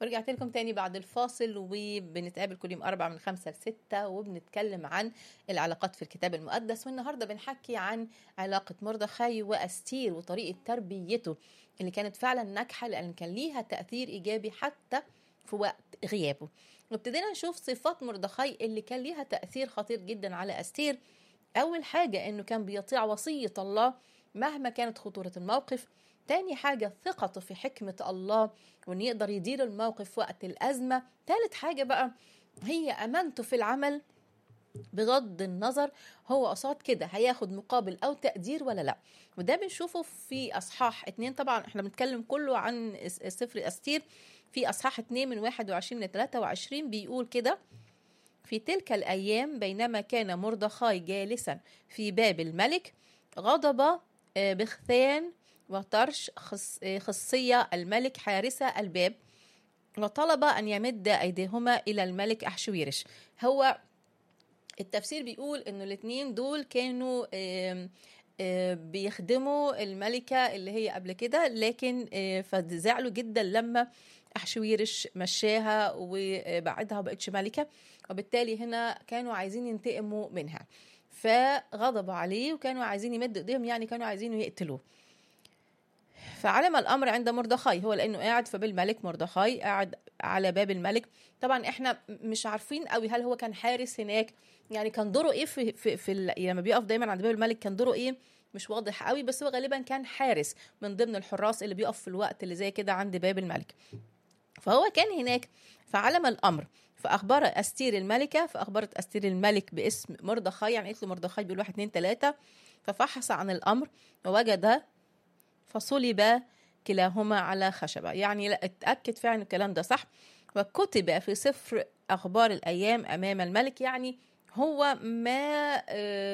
ورجعت لكم تاني بعد الفاصل وبنتقابل كل يوم أربعة من خمسة لستة وبنتكلم عن العلاقات في الكتاب المقدس والنهاردة بنحكي عن علاقة مردخاي وأستير وطريقة تربيته اللي كانت فعلا ناجحة لأن كان ليها تأثير إيجابي حتى في وقت غيابه وابتدينا نشوف صفات مردخاي اللي كان ليها تأثير خطير جدا على أستير أول حاجة إنه كان بيطيع وصية الله مهما كانت خطورة الموقف تاني حاجة ثقته في حكمة الله وإن يقدر يدير الموقف وقت الأزمة تالت حاجة بقى هي أمانته في العمل بغض النظر هو قصاد كده هياخد مقابل أو تقدير ولا لأ وده بنشوفه في أصحاح اتنين طبعا احنا بنتكلم كله عن سفر أستير في أصحاح اتنين من 21 ل 23 بيقول كده في تلك الأيام بينما كان مردخاي جالسا في باب الملك غضب بخثان وطرش خص خصية الملك حارسة الباب وطلب أن يمد أيديهما إلى الملك أحشويرش هو التفسير بيقول إنه الاثنين دول كانوا آم آم بيخدموا الملكة اللي هي قبل كده لكن فزعلوا جدا لما أحشويرش مشاها وبعدها وبقتش ملكة وبالتالي هنا كانوا عايزين ينتقموا منها فغضبوا عليه وكانوا عايزين يمدوا ايديهم يعني كانوا عايزين يقتلوه فعلم الامر عند مردخاي هو لانه قاعد في الملك مردخاي قاعد على باب الملك طبعا احنا مش عارفين قوي هل هو كان حارس هناك يعني كان دوره ايه في في, في لما يعني بيقف دايما عند باب الملك كان دوره ايه مش واضح قوي بس هو غالبا كان حارس من ضمن الحراس اللي بيقف في الوقت اللي زي كده عند باب الملك فهو كان هناك فعلم الامر فاخبر استير الملكه فاخبرت استير الملك باسم مردخاي يعني قالت له مردخاي بيقول واحد اتنين تلاته ففحص عن الامر ووجد فصلب كلاهما على خشبه يعني لا اتاكد فعلا الكلام ده صح وكتب في سفر اخبار الايام امام الملك يعني هو ما